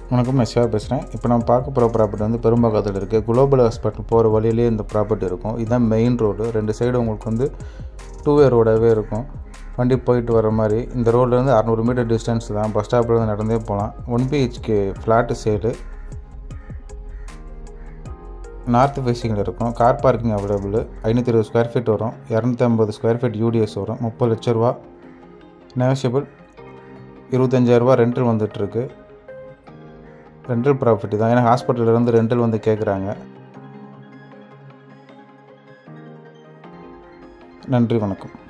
வணக்கம் மெஸ்ஸியா பேசுகிறேன் இப்போ நம்ம பார்க்க போகிற ப்ராப்பர்ட்டி வந்து பெரும்பாக்கத்தில் இருக்குது குளோபல் ஹாஸ்பிட்டல் போகிற வழியிலேயே இந்த ப்ராப்பர்ட்டி இருக்கும் இதுதான் மெயின் ரோடு ரெண்டு சைடு உங்களுக்கு வந்து டூ வே ரோடாகவே இருக்கும் வண்டி போயிட்டு வர மாதிரி இந்த ரோட்லேருந்து அறநூறு மீட்டர் டிஸ்டன்ஸ் தான் பஸ் ஸ்டாப்லேருந்து நடந்தே போகலாம் one BHK flat sale north ஃபேஸிங்கில் இருக்கும் கார் பார்க்கிங் அவைலபிள் ஐநூற்றி இருபது ஸ்கொயர் ஃபீட் வரும் இரநூத்தி ஐம்பது ஸ்கொயர் ஃபீட் யூடிஎஸ் வரும் முப்பது லட்ச ரூபா நெகோஷியபிள் இருபத்தஞ்சாயிரரூபா ரெண்டல் வந்துட்டுருக்கு ரெண்டல் ப்ராப்பர்ட்டி தான் ஏன்னா ஹாஸ்பிட்டல்லேருந்து ரெண்டல் வந்து கேட்குறாங்க நன்றி வணக்கம்